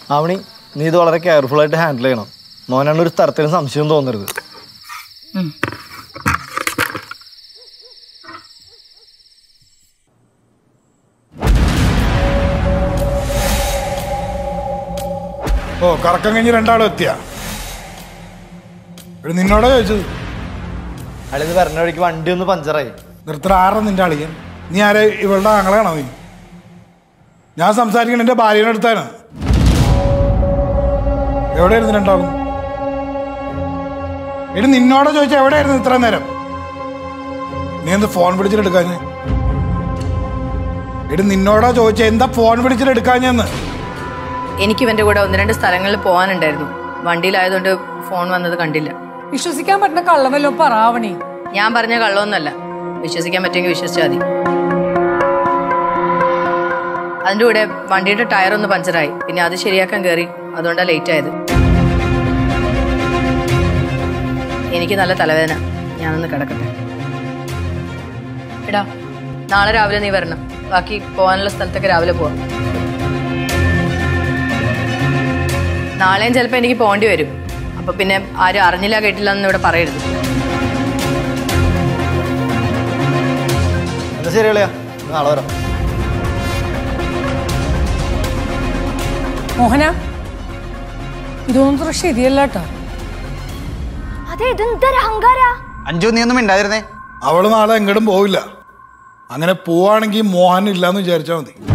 ആവണി നീ ഇത് വളരെ കെയർഫുൾ ആയിട്ട് ഹാൻഡിൽ ചെയ്യണം മോനാണ് ഒരു തരത്തിലും സംശയം തോന്നരുത് ഓ കറക്കം കഴിഞ്ഞ് രണ്ടാളും എത്തിയ നിന്നോടാ ചോദിച്ചത് അളിയത് വരണ വഴിക്ക് വണ്ടി ഒന്ന് പഞ്ചറായി നിർത്തറ ആരാ നിന്റെ അളിയൻ നീ ആരെ ഇവളുടെ ആങ്ങളാണോ നീ ഞാൻ സംസാരിക്കണ എന്റെ ഭാര്യയുടെ അടുത്താണ് എവിടെയായിരുന്നു രണ്ടാളും എടി നിന്നോട് ചോദിച്ചാൽ എവിടെയായിരുന്നു ഇത്ര നേരം നീ എന്ത് ഫോൺ വിളിച്ചിട്ട് എടുക്കാഞ്ഞ് എടി നിന്നോടാ ചോദിച്ച എന്താ ഫോൺ വിളിച്ചിട്ട് എടുക്കാഞ്ഞെന്ന് എനിക്ക് ഇവന്റെ കൂടെ ഒന്ന് രണ്ട് സ്ഥലങ്ങളിൽ പോകാനുണ്ടായിരുന്നു വണ്ടിയിലായതുകൊണ്ട് ഫോൺ വന്നത് കണ്ടില്ല വിശ്വസിക്കാൻ പറ്റുന്ന കള്ളവല്ലോ പറയാവണി ഞാൻ പറഞ്ഞ കള്ളമൊന്നുമല്ല വിശ്വസിക്കാൻ പറ്റുമെങ്കിൽ വിശ്വസിച്ചാൽ മതി അതിൻ്റെ കൂടെ വണ്ടിയുടെ ടയർ ഒന്ന് പഞ്ചറായി പിന്നെ അത് ശരിയാക്കാൻ കയറി അതുകൊണ്ടാണ് ലേറ്റ് ആയത് എനിക്ക് നല്ല തലവേദന ഞാനൊന്ന് കിടക്കട്ടെ എടാ നാളെ രാവിലെ നീ വരണം ബാക്കി പോകാനുള്ള സ്ഥലത്തൊക്കെ രാവിലെ പോവാം നാളെയും ചിലപ്പോൾ എനിക്ക് പോകേണ്ടി വരും അപ്പൊ പിന്നെ ആരും അറിഞ്ഞില്ല കേട്ടില്ല എന്ന് ഇവിടെ പറയരുത് എന്നാ ശരി അളിയാ നാളെ വരാം മോഹന ഇതൊന്നും അത്ര ശരിയല്ല കേട്ടോ അതെ ഇതെന്തൊരു അഹങ്കാര അഞ്ചു നീ ഒന്നും മിണ്ടാതിരുന്നേ അവള് നാളെ എങ്ങോട്ടും പോവില്ല അങ്ങനെ പോവാണെങ്കിൽ മോഹൻ ഇല്ലാന്ന് വിചാരിച്ചാൽ മതി